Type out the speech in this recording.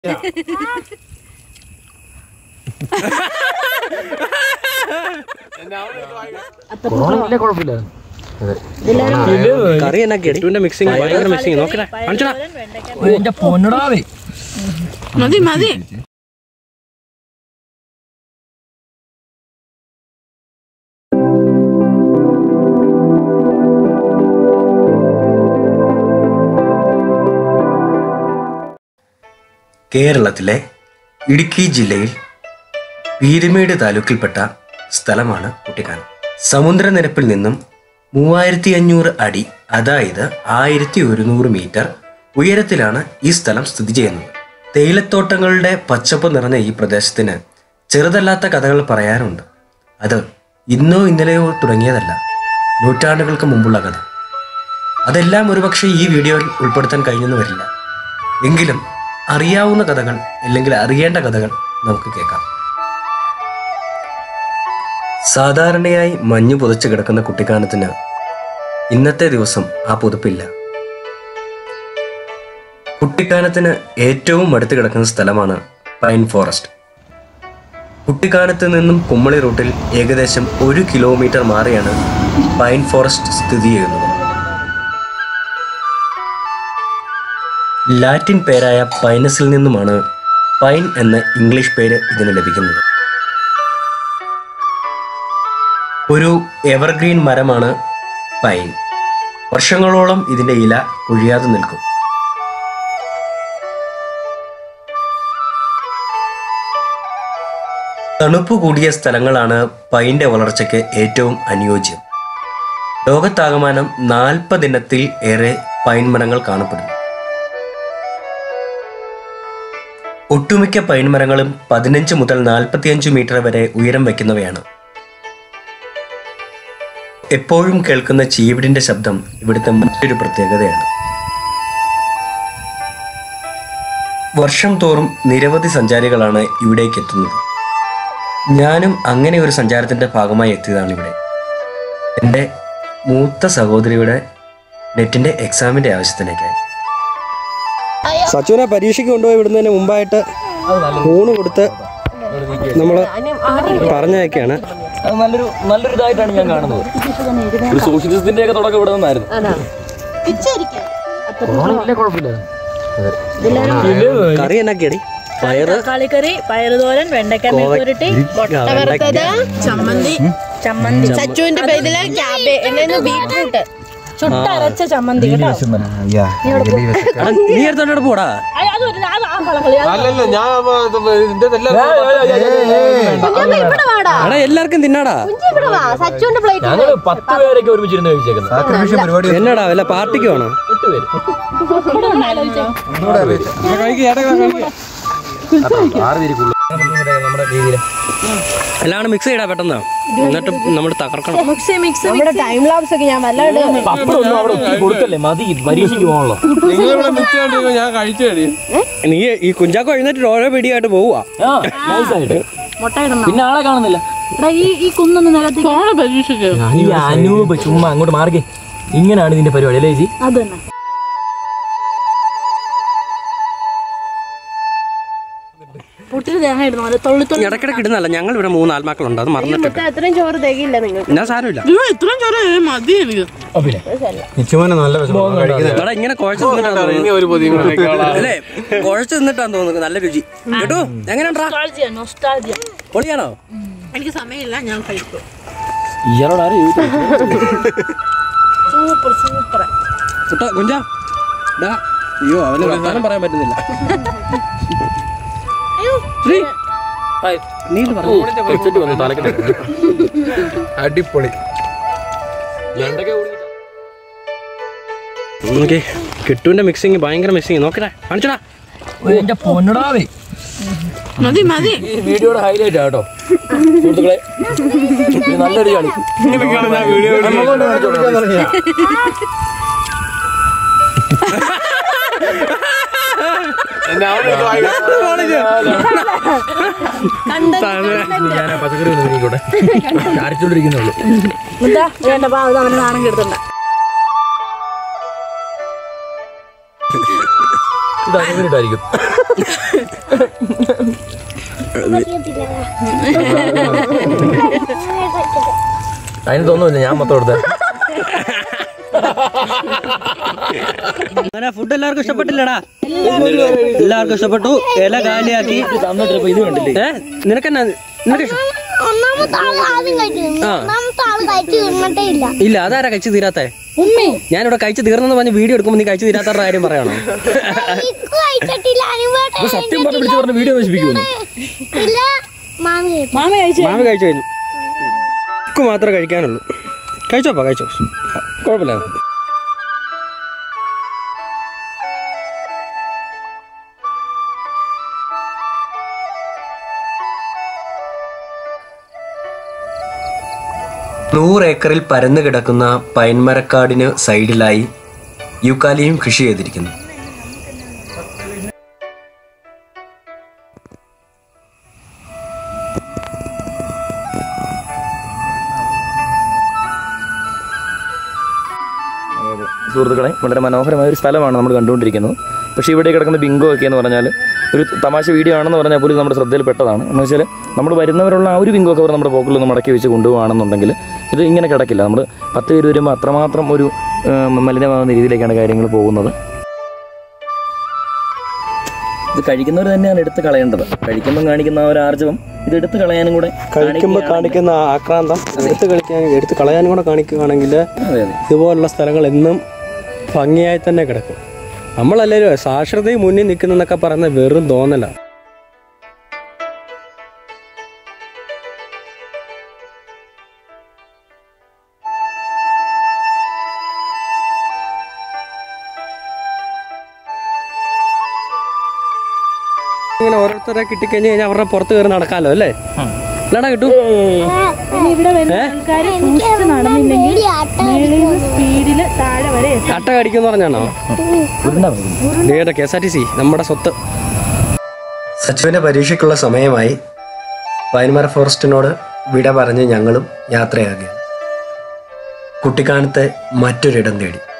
കറി എന്നാ കെട്ടുവിന്റെ മിക്സിങ് ഭയങ്കര മിക്സിങ് നോക്കട്ടെ കാണിച്ചടാ എന്റെ പൊന്നടാവേ മതി മതി കേരളത്തിലെ ഇടുക്കി ജില്ലയിൽ പീരുമേട് താലൂക്കിൽപ്പെട്ട സ്ഥലമാണ് കുട്ടിക്കാനം സമുദ്രനിരപ്പിൽ നിന്നും മൂവായിരത്തി അഞ്ഞൂറ് അടി അതായത് ആയിരത്തി ഒരുന്നൂറ് മീറ്റർ ഉയരത്തിലാണ് ഈ സ്ഥലം സ്ഥിതി ചെയ്യുന്നത് തേയിലത്തോട്ടങ്ങളുടെ പച്ചപ്പ് നിറഞ്ഞ ഈ പ്രദേശത്തിന് ചെറുതല്ലാത്ത കഥകൾ പറയാറുണ്ട് അത് ഇന്നോ ഇന്നലെയോ തുടങ്ങിയതല്ല നൂറ്റാണ്ടുകൾക്ക് മുമ്പുള്ള കഥ അതെല്ലാം ഒരുപക്ഷെ ഈ വീഡിയോയിൽ ഉൾപ്പെടുത്താൻ കഴിഞ്ഞെന്ന് വരില്ല എങ്കിലും അറിയാവുന്ന കഥകൾ അല്ലെങ്കിൽ അറിയേണ്ട കഥകൾ നമുക്ക് കേൾക്കാം സാധാരണയായി മഞ്ഞു പുതച്ചു കിടക്കുന്ന കുട്ടിക്കാനത്തിന് ഇന്നത്തെ ദിവസം ആ പുതുപ്പില്ല കുട്ടിക്കാനത്തിന് ഏറ്റവും അടുത്ത് കിടക്കുന്ന സ്ഥലമാണ് പൈൻ ഫോറസ്റ്റ് കുട്ടിക്കാനത്ത് നിന്നും കുമ്മളി റൂട്ടിൽ ഏകദേശം ഒരു കിലോമീറ്റർ മാറിയാണ് പൈൻ ഫോറസ്റ്റ് സ്ഥിതി ചെയ്യുന്നത് ലാറ്റിൻ പേരായ പൈനസിൽ നിന്നുമാണ് പൈൻ എന്ന ഇംഗ്ലീഷ് പേര് ഇതിന് ലഭിക്കുന്നത് ഒരു എവർഗ്രീൻ മരമാണ് പൈൻ വർഷങ്ങളോളം ഇതിന്റെ ഇല കൊഴിയാതെ നിൽക്കും തണുപ്പ് കൂടിയ സ്ഥലങ്ങളാണ് പൈൻ്റെ വളർച്ചയ്ക്ക് ഏറ്റവും അനുയോജ്യം ലോകത്താകമാനം നാൽപ്പതിനത്തിൽ ഏറെ പൈൻ മരങ്ങൾ കാണപ്പെടുന്നു ഒട്ടുമിക്ക പൈൻ മരങ്ങളും പതിനഞ്ച് മുതൽ നാൽപ്പത്തിയഞ്ച് മീറ്റർ വരെ ഉയരം വയ്ക്കുന്നവയാണ് എപ്പോഴും കേൾക്കുന്ന ചീവിടിന്റെ ശബ്ദം ഇവിടുത്തെ മറ്റൊരു പ്രത്യേകതയാണ് വർഷം തോറും നിരവധി സഞ്ചാരികളാണ് ഇവിടേക്ക് എത്തുന്നത് ഞാനും അങ്ങനെ ഒരു സഞ്ചാരത്തിന്റെ ഭാഗമായി എത്തിയതാണ് ഇവിടെ എൻ്റെ മൂത്ത സഹോദരിയുടെ നെറ്റിന്റെ എക്സാമിന്റെ ആവശ്യത്തിനേക്കായി സച്ചുവിനെ പരീക്ഷയ്ക്ക് കൊണ്ടുപോയി വിടുന്നതിന് മുമ്പായിട്ട് ഊണ് കൊടുത്ത് നമ്മൾ പറഞ്ഞയൊക്കെയാണ് അത് നല്ലൊരു നല്ലൊരു ഇതായിട്ടാണ് ഞാൻ കാണുന്നത് ഒരു സോഷ്യലിസത്തിന്റെ ഒക്കെ തുടക്കം ഇവിടെ നിന്നായിരുന്നു കൊറോണ കുഴപ്പമില്ല കറി എന്നാക്കിയടി പയറ് തക്കാളിക്കറി പയറുതോരൻ വെണ്ടയ്ക്ക മെഴുക്കുരുട്ടി മുട്ട വറുത്തത് ചമ്മന്തി ചമ്മന്തി സച്ചുവിന്റെ പേരില് ക്യാബേ എന്നു ബീട്രൂട്ട് ചുട്ടരച്ച ചമ്മന്തി കേട്ടോ എടാ, നീ എടുത്തോണ്ട് പോടാ അയ്യ, അത് ഒരു- അത് ആ കളകളി. അത് അല്ലല്ല ഞാൻ ഇതിന്റെ എല്ലാം കുഞ്ഞമ്മ ഇവിടെ വാടാ എടാ എല്ലാവർക്കും തിന്നാടാ കുഞ്ഞി ഇവിടെ വാ സച്ചുവിന്റെ പ്ലേറ്റ് ഞങ്ങള് പത്ത് പേരൊക്കെ ഒരുമിച്ചിരുന്ന് കഴിച്ചേക്കുന്നത് എന്നടാ വല്ല പാർട്ടിക്ക് വേണോ എട്ട് പേര് നമ്മുടെ രീതിയിൽ എല്ലാം മിക്സ് ചെയ്യടാ പെട്ടെന്ന് എന്നിട്ട് നമ്മൾ തകർക്കണം മിക്സ് മിക്സ് നമ്മുടെ ടൈം ലാപ്സ് ഒക്കെ ഞാൻ വല്ലാണ്ട് പപ്പടൊന്നും അവിടെ ഒത്തിരി കൊടുക്കല്ലേ മതി പരീക്ഷയ്ക്ക് പോകണല്ലോ നിങ്ങളിവിടെ മിച്ചോണ്ടിരിക്കുമ്പോ ഞാൻ കഴിച്ചു കഴി നീ ഈ കുഞ്ചാക്കോ എഴുന്നേറ്റ് ഓരോ പിടിയായിട്ട് പോവുക ആ നൈസായിട്ട് മുട്ട ഇടണം പിന്നെ ആളെ കാണുന്നില്ല എടാ, ഈ ഈ കുന്നൊന്ന് നിലത്തേക്ക് പരീക്ഷയ്ക്ക് ഈ അനൂപ് ചുമ്മാ അങ്ങോട്ട് മാർഗേ ഇങ്ങനെയാണ് ഇതിന്റെ പരിപാടി അല്ലേ ചേച്ചി അത് തന്നെ പൊട്ടിന് തേങ്ങ ഇടുന്നു അത് തൊള്ളി തൊള്ളി ഇടയ്ക്കിടയ്ക്ക് ഇടുന്നല്ല ഞങ്ങൾ ഇവിടെ മൂന്ന് ആത്മാക്കളുണ്ട് അത് മറന്നിട്ട് അത്രയും ചോറ് തികയില്ല നിങ്ങൾക്ക് ഞാൻ സാരമില്ല ഇത്രയും ചോറ് മതി എനിക്ക് എടാ ഇങ്ങനെ കുഴച്ച് തിന്നിട്ടാണ് തോന്നുന്നത് ഒരു പൊതിയും കൂടെ കഴിക്കാനുള്ള അല്ലേ കുഴച്ച് തിന്നിട്ടാന്ന് തോന്നുന്നത് നല്ല രുചി കേട്ടോ എങ്ങനെയുണ്ടാ നൊസ്റ്റാൾജിയ നൊസ്റ്റാൾജിയ പൊളിയാണോ എനിക്ക് സമയമില്ല ഞാൻ കഴിക്കും ഇയാളോട് ആരും സൂപ്പർ സൂപ്പർ കുട്ടാ കുഞ്ചാ ഡാ അയ്യോ അവന് വർത്താനം പറയാൻ പറ്റുന്നില്ല ശ്രീ, നീ ഇത് പറഞ്ഞു അടിപൊളി നോക്കി കിട്ടുവിന്റെ മിക്സിങ് ഭയങ്കര മിക്സിങ് നോക്കട്ടെ കാണിച്ചടാ എന്റെ പൊന്നടാവേ മതി മതി ഈ വീഡിയോയുടെ ഹൈലൈറ്റ് ആട്ടോ സുഹൃത്തുക്കളെ ഇത് നല്ലൊരു കളി നമ്മളുകൊണ്ട് കാണിച്ചോളാം. ഞാൻ ആ പച്ചക്കറി ഒന്ന് തിരിക്കോട്ടെ അരച്ചോണ്ടിരിക്കുന്നുള്ളൂ എന്താ വേണ്ട പാ അത് അവന് നാണം കെടുത്തണ്ട ഇത് അനുകരിട്ടായിരിക്കും അതിന് തോന്നുന്നില്ല ഞാൻ മൊത്തം എടുത്തത് അങ്ങനെ ഫുഡ് എല്ലാവർക്കും ഇഷ്ടപ്പെട്ടില്ലടാ എല്ലാവർക്കും ഇഷ്ടപ്പെട്ടു ഇല കാലിയാക്കി തന്നിട്ട് ഇപ്പൊ ഇത് കണ്ടില്ലേ ഏ നിനക്കെന്നാ നിനക്ക് ഇഷ്ടം? ഒന്നാമത്തെ ആള് ആദ്യം കഴിച്ചു തിന്നു. ആ. ഒന്നാമത്തെ ആള് കഴിച്ചു തിന്നിട്ടേ ഇല്ല ഇല്ല അതാരാ കഴിച്ചു തീരാത്തെ ഉമ്മി ഞാനിവിടെ കഴിച്ചു തീർന്നെന്ന് പറഞ്ഞ് വീഡിയോ എടുക്കുമ്പോൾ നീ കഴിച്ചു തീരാത്തവരുടെ കാര്യം പറയണോ എനിക്ക് കഴിച്ചിട്ടില്ല അനുവേട്ട ഇപ്പൊ സത്യം പറഞ്ഞ് വിളിച്ച് പറഞ്ഞ വീഡിയോ നശിപ്പിക്കുമെന്ന് ഇല്ല മാമി കഴിച്ചു മാമ കഴിച്ചു മാമ കഴിച്ചു കഴിഞ്ഞു എനിക്ക് മാത്രമേ കഴിക്കാനുള്ളൂ കഴിച്ചോപ്പാ കഴിച്ചോ കുഴപ്പമില്ല നൂറ് ഏക്കറിൽ പരന്നു കിടക്കുന്ന പൈൻമരക്കാടിന് സൈഡിലായി യുക്കാലിയും കൃഷി ചെയ്തിരിക്കുന്നു സുഹൃത്തുക്കളെ വളരെ മനോഹരമായ ഒരു സ്ഥലമാണ് നമ്മൾ കണ്ടുകൊണ്ടിരിക്കുന്നത് പക്ഷേ ഇവിടെ കിടക്കുന്ന ബിങ്കോ ഒക്കെ എന്ന് പറഞ്ഞാൽ ഒരു തമാശ വീഡിയോ ആണെന്ന് പറഞ്ഞാൽ പോലും നമ്മുടെ ശ്രദ്ധയിൽപ്പെട്ടതാണ് എന്ന് വെച്ചാൽ നമ്മൾ വരുന്നവരുള്ള ആ ഒരു ബിങ്കോ ഒക്കെ അവർ നമ്മുടെ പോക്കിൽ നിന്ന് മടക്കി വെച്ച് കൊണ്ടുപോകുകയാണെന്നുണ്ടെങ്കിൽ ഇത് ഇങ്ങനെ കിടക്കില്ല നമ്മൾ പത്ത് പേര് വരുമ്പോൾ അത്രമാത്രം ഒരു ആ, മലിനമാകുന്ന രീതിയിലേക്കാണ് കാര്യങ്ങൾ പോകുന്നത് ഇത് കഴിക്കുന്നവർ തന്നെയാണ് എടുത്ത് കളയേണ്ടത് കഴിക്കുമ്പോൾ കാണിക്കുന്ന ആ ഒരു ആർജവം ഇത് എടുത്ത് കളയാനും കൂടെ കഴിക്കുമ്പോൾ കാണിക്കുന്ന ആക്രാന്തം എടുത്ത് കളിക്കാൻ എടുത്ത് കളയാനും കൂടെ കാണിക്കുകയാണെങ്കിൽ അതെ അതെ ഇതുപോലുള്ള സ്ഥലങ്ങൾ എന്നും ഭംഗിയായി തന്നെ കിടക്കും നമ്മളല്ലല്ലോ സാക്ഷരതയും മുന്നിൽ നിൽക്കുന്നതൊക്കെ പറയുന്ന വെറും തോന്നല ഇങ്ങനെ ഓരോരുത്തരെ കിട്ടിക്കഴിഞ്ഞ് കഴിഞ്ഞാൽ അവരുടെ പുറത്ത് കയറി നടക്കാമല്ലോ അല്ലേ അല്ലാടാ കിട്ടൂ ഇനി ഇവിടെ വരുന്ന ആൾക്കാർ സൂക്ഷിച്ച് നടന്നില്ലെങ്കിൽ മേളിൽ നിന്ന് സ്പീഡില് താഴെ വരെ എത്തും അട്ട കടിക്കുമെന്ന് പറഞ്ഞാണോ ഉരുണ്ടാ മതി. ഡിയുടെ K S R T C നമ്മുടെ സ്വത്ത് സച്ചുവിന്റെ പരീക്ഷയ്ക്കുള്ള സമയമായി പൈൻമര ഫോറസ്റ്റിനോട് വിട പറഞ്ഞ് ഞങ്ങളും യാത്രയാകുകയാണ് കുട്ടിക്കാനത്തെ മറ്റൊരിടം തേടി